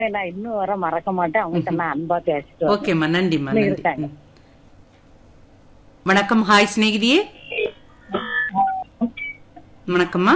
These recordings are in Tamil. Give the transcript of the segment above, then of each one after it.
நான் இன்னும் வர மறக்க மாட்டேன் அவங்ககிட்ட நான் அன்பா பேசிட்டு வரேன். ஓகேம்மா நன்றிம்மா இன்னும் நன்றி இருக்காங்க. ம். வணக்கம் ஹாய் சிநேகிதியே வணக்கம்மா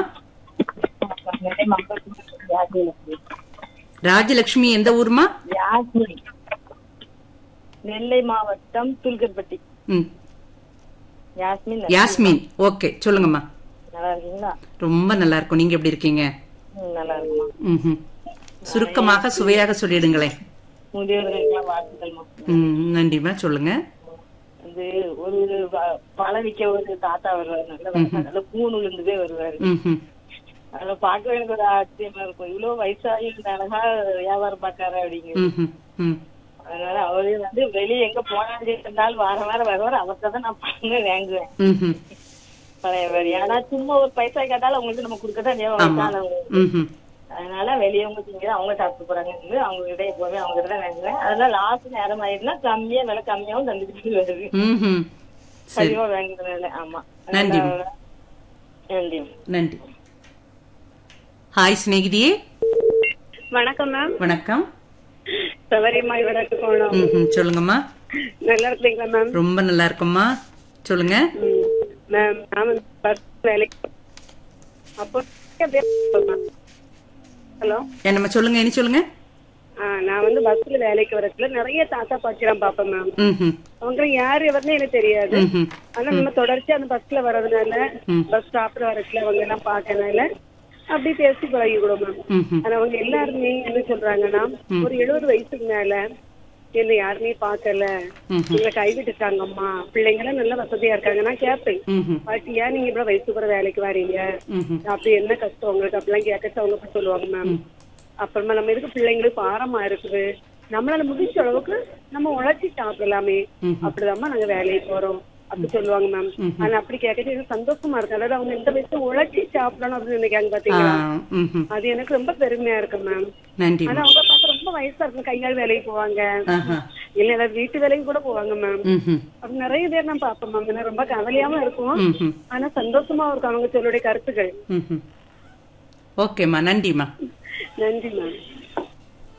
ராஜலட்சுமி எந்த ஊர்மா யாஸ்மின் நெல்லை மாவட்டம் துல்கர்பட்டி ம் யாஸ்மின் யாஸ்மின் ஓகே சொல்லுங்கம்மா நல்லா இருக்கீங்களா ரொம்ப நல்லா இருக்கும் நீங்க எப்படி இருக்கீங்க ம், நல்லா இருக்குமா ம்ஹும். சுருக்கமாக சுவையாக சொல்லிடுங்களேன் முதியோர்களுக்கெல்லாம் வாழ்த்துக்கள்மா ம் நன்றிம்மா சொல்லுங்க அது ஒரு வ- பழம் விக்க ஒரு தாத்தா வருவாரு நல்ல வயசா- நல்ல பூணு விழுந்துட்டே வருவாரு ம்ஹும். அதை பார்க்கவே எனக்கு ஒரு ஆச்சரியமா இருக்கும் இவ்வளவு வயசாகி இந்த அழகா வியாபாரம் பார்க்காரு அப்படிங்கிறது ம்ஹும். ம் அதனால அவரு வந்து வெளியே எங்க போனாலும் இருந்தாலும் வாரம் வாரம் வருவார் அவர்கிட்ட தான் நான் பண்ண வாங்குவேன் ம்ஹும். பழையவர் ஏன்னா சும்மா ஒரு பைசா கேட்டாலும் அவங்களுக்கு நம்ம கொடுக்கதான் ஆமா வயசானவங்க ம்ஹும். அதனால வெளியவங்க திங்க அவங்க சாப்பிட்டு போறாங்க அவங்க கிட்ட எப்பவுமே அவங்க கிட்ட தான் வாங்குவேன் அதனால லாஸ்ட் நேரம் ஆயிடுனா கம்மியா விலை கம்மியாவும் தந்துட்டு வருது ம்ஹும். சரி அதிகமா வாங்குறதுனால ஆமா நன்றி. அதனால நன்றி நன்றி ஹாய் சிநேகிதியே வணக்கம் மேம் வணக்கம் சவரியம்மா வடக்கு போனோம் ம்ஹும். சொல்லுங்கம்மா நல்லா இருக்கீங்களா மேம் ரொம்ப நல்லா இருக்கம்மா சொல்லுங்க ம். மேம் நான் வந்து பஸ் வேலைக்கு அப்போ ஹலோ என்னம்மா சொல்லுங்க என்ன சொல்லுங்க ஆ, நான் வந்து பஸ்ல வேலைக்கு வரதுல நிறைய தாத்தா பாச்சிரம் பாப்பேன் மேம் ம்ஹும். அவங்க யாரு எவருன்னு எனக்கு தெரியாது ம்ஹும். ஆனா நம்ம தொடர்ச்சியா அந்த பஸ்ல வர்றதுனால ம். பஸ் ஸ்டாப்ல வரதுல அவங்க எல்லாம் பாக்கனால அப்படி பேசி பழகிக்கூடும் மேம் ம்ஹும். ஆனா அவங்க எல்லாருமே என்ன சொல்றாங்கன்னா ஒரு எழுபது வயசுக்கு மேல என்ன யாருமே பாக்கல ம்ஹும். நீங்க கைவிட்டுட்டாங்கம்மா பிள்ளைங்க எல்லாம் நல்ல வசதியா இருக்காங்க நான் கேட்பேன் ம்ஹும். பாட்டி ஏன் நீங்க இவ்வளவு வயசு கூட வேலைக்கு வரீங்க ம்ஹும். அப்படி என்ன கஷ்டம் உங்களுக்கு அப்படிலாம் கேட்கச்சு அவங்க அப்படி சொல்லுவாங்க மேம் அப்புறமா நம்ம எதுக்கு பிள்ளைங்களுக்கு பாரமா இருக்குது நம்மளால முடிஞ்ச அளவுக்கு நம்ம உழைச்சி சாப்பிடலாமே அப்படிதாம்மா நாங்க வேலைக்கு போறோம் அப்படி சொல்லுவாங்க மேம் ஆனா அப்படி கேட்கறது எனக்கு சந்தோஷமா இருக்கு அதாவது அவங்க இந்த வயசு உழைச்சி சாப்பிடணும் அப்படின்னு நினைக்காங்க ஆ, பாத்தீங்களா ம்ஹும். அது எனக்கு ரொம்ப பெருமையா இருக்கு மேம் நன்றிம்மா ஆனா அவங்க பார்க்க ரொம்ப வயசா இருக்கும் கையால் வேலைக்கு போவாங்க ஆஹா. இல்ல ஏதாவது வீட்டு வேலைக்கு கூட போவாங்க மேம் ம்ஹும். அப்படி நிறைய பேர் நான் பாப்பேன் மேம் ஏன்னா ரொம்ப கவலையாவும் இருக்கும் ம்ஹும். ஆனா சந்தோஷமா இருக்கும் அவங்க சொல்லுடைய கருத்துக்கள் ம்ஹும். ஓகேம்மா நன்றிம்மா நன்றி மேம்